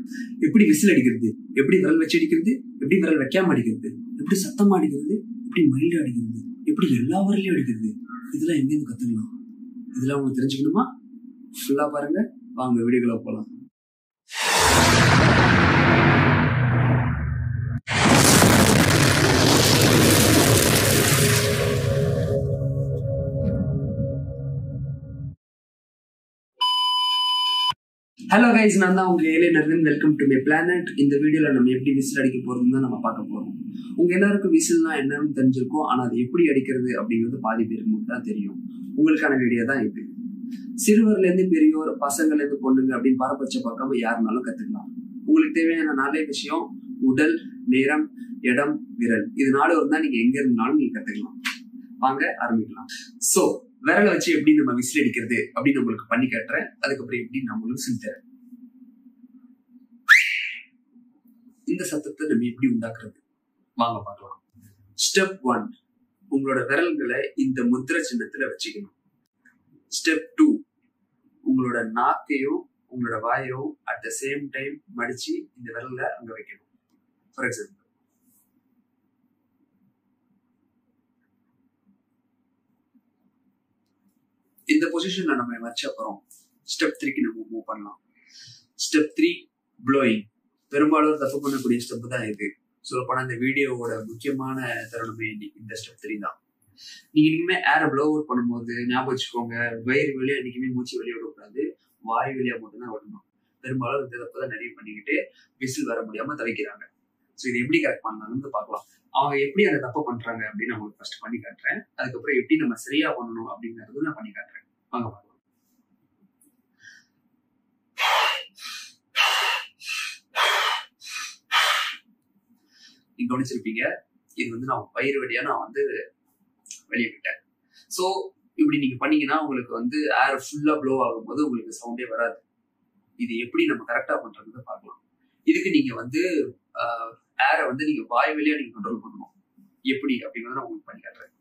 எப்படி விசில் அடிக்கிறது எப்படி விரல் வச்சு அடிக்கிறது எப்படி விரல் வைக்காம அடிக்கிறது எப்படி சத்தமா அடிக்கிறது எப்படி மைல்டா அடிக்கிறது எப்படி எல்லா விரலையும் அடிக்கிறது இதெல்லாம் எங்கேருந்து கத்துக்கலாம் இதெல்லாம் உங்களுக்கு தெரிஞ்சுக்கணுமா ஃபுல்லா பாருங்க வாங்க வீடியோக்குள்ள போலாம் ஹலோ கைஸ் நான் தான் உங்க ஏலே Naveen welcome to my planet இந்த வீடியோல நம்ம எப்படி விசில் அடிக்க போறதுன்னு தான் நம்ம பார்க்க போறோம் உங்க எல்லாருக்கும் விசில்னா என்னன்னு தெரிஞ்சிருக்கும் ஆனா அது எப்படி அடிக்கிறது அப்படிங்கிறது பாதி பேருக்கு மட்டும் தான் தெரியும் உங்களுக்கான வீடியோ தான் இது சிறுவர்ல இருந்து பெரியோர் பசங்கள்ல இருந்து பொண்ணுங்க அப்படின்னு பாரபட்ச பார்க்காம யாருனாலும் கத்துக்கலாம் உங்களுக்கு தேவையான நாலே விஷயம் உடல் நேரம் இடம் விரல் இது நாலு இருந்தா நீங்க எங்க இருந்தாலும் நீங்க கத்துக்கலாம் வாங்க ஆரம்பிக்கலாம் சோ விரலை வச்சு எப்படி நம்ம விசில் அடிக்கிறது அப்படின்னு உங்களுக்கு பண்ணி காட்டுறேன் அதுக்கப்புறம் எப்படி நான் உங்களுக்கு சொல்லி தரேன் இந்த சத்தத்தை நம்ம எப்படி உண்டாக்குறது வாங்க பார்க்கலாம் ஸ்டெப் ஒன் உங்களோட விரல்களை இந்த முத்திர சின்னத்துல வச்சுக்கணும் ஸ்டெப் டூ உங்களோட நாக்கையும் உங்களோட வாயையும் அட் த சேம் டைம் மடிச்சு இந்த விரல்ல அங்க வைக்கணும் ஃபார் எக்ஸாம்பிள் இந்த பொசிஷன்ல நம்ம வச்ச அப்புறம் ஸ்டெப் த்ரீக்கு நம்ம மூவ் பண்ணலாம் ஸ்டெப் த்ரீ ப்ளோயிங் பெரும்பாலும் தப்பு பண்ணக்கூடிய ஸ்டெப் தான் இது சொல்லப்போனா இந்த வீடியோவோட முக்கியமான தருணமே இந்த ஸ்டெப் த்ரீ தான் நீங்க இனிமே ஏரை ப்ளோ அவுட் பண்ணும்போது ஞாபகம் வச்சுக்கோங்க வயிறு வழியா என்னைக்குமே மூச்சு வெளியே விடக்கூடாது வாய் வழியா மட்டும்தான் விடணும் பெரும்பாலும் இந்த தப்பு தான் நிறைய பண்ணிக்கிட்டு விசில் வர முடியாம தவிக்கிறாங்க ஸோ இது எப்படி கரெக்ட் பண்ணலாம்னு பார்க்கலாம் அவங்க எப்படி அந்த தப்பு பண்றாங்க அப்படின்னு நான் உங்களுக்கு ஃபர்ஸ்ட் பண்ணி காட்டுறேன் அதுக்கப்புறம் எப்படி நம்ம சரியா பண்ணணும் அப்படிங்கறது நான் பண்ணி காட்டுறேன் வாங்க பார்க்கலாம் நீங்க கவனிச்சிருப்பீங்க இது வந்து நான் வயிறு வழியா நான் வந்து வெளியே விட்டேன் ஸோ இப்படி நீங்க பண்ணீங்கன்னா உங்களுக்கு வந்து ஏர் ஃபுல்லா ப்ளோ ஆகும்போது உங்களுக்கு சவுண்டே வராது இது எப்படி நம்ம கரெக்டா பண்றதுன்னு பார்க்கலாம் இதுக்கு நீங்க வந்து ஏரை வந்து நீங்க வாய் வழியா நீங்க கண்ட்ரோல் பண்ணணும் எப்படி அப்படிங்கறத நான் உங்களுக்கு பண்ணி காட்டுறேன்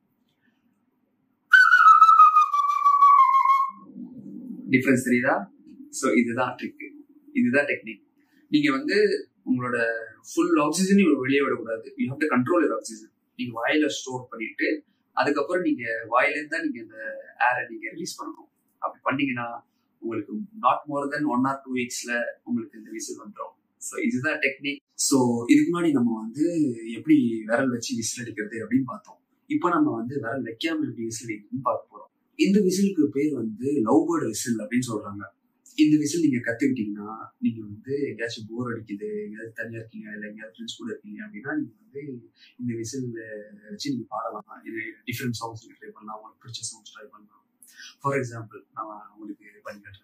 டிஃபரன்ஸ் தெரியுதா ஸோ இதுதான் ட்ரிக் இதுதான் டெக்னிக் நீங்க வந்து உங்களோட ஃபுல் ஆக்சிஜனையும் வெளியே விடக்கூடாது you have to control your oxygen நீங்க வாயில ஸ்டோர் பண்ணிட்டு அதுக்கப்புறம் நீங்க வாயிலேருந்து தான் நீங்க இந்த ஏரை நீங்க ரிலீஸ் பண்ணணும் அப்படி பண்ணீங்கன்னா உங்களுக்கு not more than one or two வீக்ஸ்ல உங்களுக்கு இந்த விசில் வந்துடும் ஸோ இதுதான் டெக்னிக் ஸோ இதுக்கு முன்னாடி நம்ம வந்து எப்படி விரல் வச்சு விசில் அடிக்கிறது அப்படின்னு பார்த்தோம் இப்போ நம்ம வந்து விரல் வைக்காம எப்படி விசில் அடிக்கணும்னு பார்க்க போறோம் இந்த விசிலுக்கு பேர் வந்து லவ் பேர்டு விசில் அப்படின்னு சொல்றாங்க இந்த விசில் நீங்க கத்துக்கிட்டீங்கன்னா நீங்க வந்து எங்கேயாச்சும் போர் அடிக்குது எங்கேயாவது தனியா இருக்கீங்க இல்லை எங்கேயாவது ஃப்ரெண்ட்ஸ் கூட இருக்கீங்க அப்படின்னா நீங்க வந்து இந்த விசில் வச்சு நீங்க பாடலாம் இது டிஃப்ரெண்ட் சாங்ஸ் நீங்க ட்ரை பண்ணலாம் உங்களுக்கு பிடிச்ச சாங்ஸ் ட்ரை பண்ணலாம் ஃபார் எக்ஸாம்பிள் நான் உங்களுக்கு பண்ணி காட்டுறேன்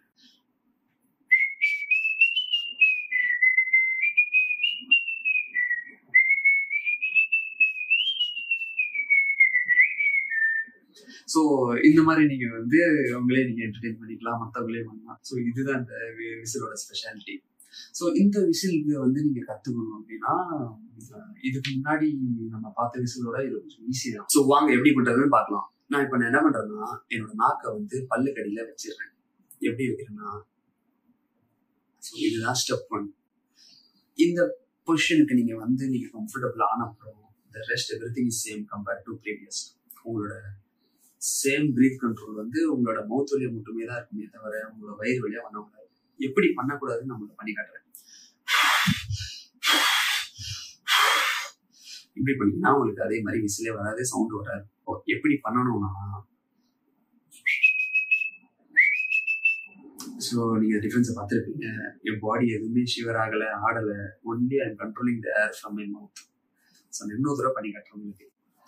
ஸோ இந்த மாதிரி நீங்க வந்து அவங்களே நீங்க என்டர்டெயின் பண்ணிக்கலாம் மற்றவங்களே பண்ணலாம் ஸோ இதுதான் இந்த விசிலோட ஸ்பெஷாலிட்டி ஸோ இந்த விசிலுக்கு வந்து நீங்க கத்துக்கணும் அப்படின்னா இதுக்கு முன்னாடி நம்ம பார்த்த விசிலோட இது கொஞ்சம் ஈஸி தான் ஸோ வாங்க எப்படி பண்றதுன்னு பார்க்கலாம் நான் இப்போ நான் என்ன பண்றேன்னா என்னோட நாக்கை வந்து பல்லு கடியில வச்சிடுறேன் எப்படி வைக்கிறேன்னா ஸோ இதுதான் ஸ்டெப் ஒன் இந்த பொசிஷனுக்கு நீங்க வந்து நீங்க கம்ஃபர்டபுள் ஆன அப்புறம் the rest everything is same compared to previous உங்களோட சேம் பிரீத் கண்ட்ரோல் வந்து உங்களோட மவுத் வழியா மட்டுமே தான் இருக்குமே தவிர உங்களோட வயிறு வழியா பண்ணக்கூடாது எப்படி பண்ணக்கூடாதுன்னு நம்ம பண்ணி காட்டுறேன் இப்படி பண்ணீங்கன்னா உங்களுக்கு அதே மாதிரி விசிலே வராது சவுண்ட் வராது எப்படி பண்ணணும்னா ஸோ நீங்கள் டிஃப்ரென்ஸை பார்த்துருப்பீங்க என் பாடி எதுவுமே ஷிவர் ஆகலை ஆடலை only I controlling the air from my mouth so இன்னொரு தடவை பண்ணி காட்டுறேன் உங்களுக்கு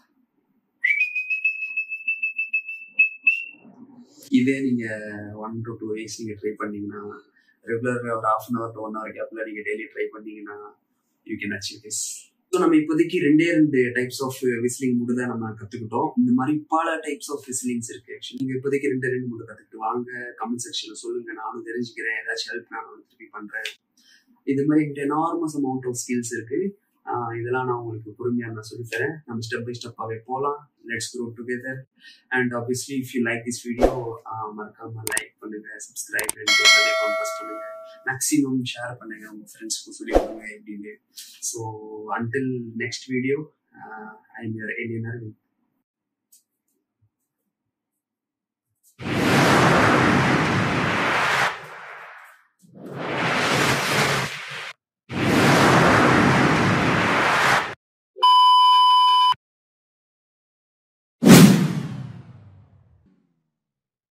இதே நீங்க ஒன் டு டூ வீக்ஸ் நீங்க ட்ரை பண்ணீங்கன்னா ரெகுலர் ஒரு half an hour to one hour கேப்ல நீங்க டெய்லி ட்ரை பண்ணீங்கன்னா you can achieve this so நம்ம இப்போதைக்கு ரெண்டே ரெண்டு டைப்ஸ் ஆஃப் விசிலிங் மட்டும் தான் நம்ம கத்துக்கிட்டோம் இந்த மாதிரி பல டைப்ஸ் ஆஃப் விசிலிங்ஸ் இருக்கு ஆக்சுவலி நீங்க இப்போதைக்கு ரெண்டு ரெண்டு மட்டும் கத்துக்கிட்டு வாங்க கமெண்ட் செக்ஷன்ல சொல்லுங்க நானும் தெரிஞ்சுக்கிறேன் ஏதாச்சும் ஹெல்ப் நான் திருப்பி பண்றேன் இது மாதிரி என்கிட்ட எனார்மஸ் அமௌண்ட் ஆஃப் ஸ்கில்ஸ் இருக்கு ஆஹ் இதெல்லாம் நான் உங்களுக்கு பொறுமையாக நான் சொல்லித்தரேன் நம்ம ஸ்டெப் பை ஸ்டெப்பாகவே போகலாம் let's grow together and obviously if you like this video மறக்காம லைக் பண்ணுங்க சப்ஸ்கிரைப் அண்ட் ப்ரெஸ் பண்ணுங்க மேக்ஸிமம் ஷேர் பண்ணுங்க உங்க ஃப்ரெண்ட்ஸ்க்கு சொல்லி கொடுங்க எப்படின்னு so until next video I am your எலியனர்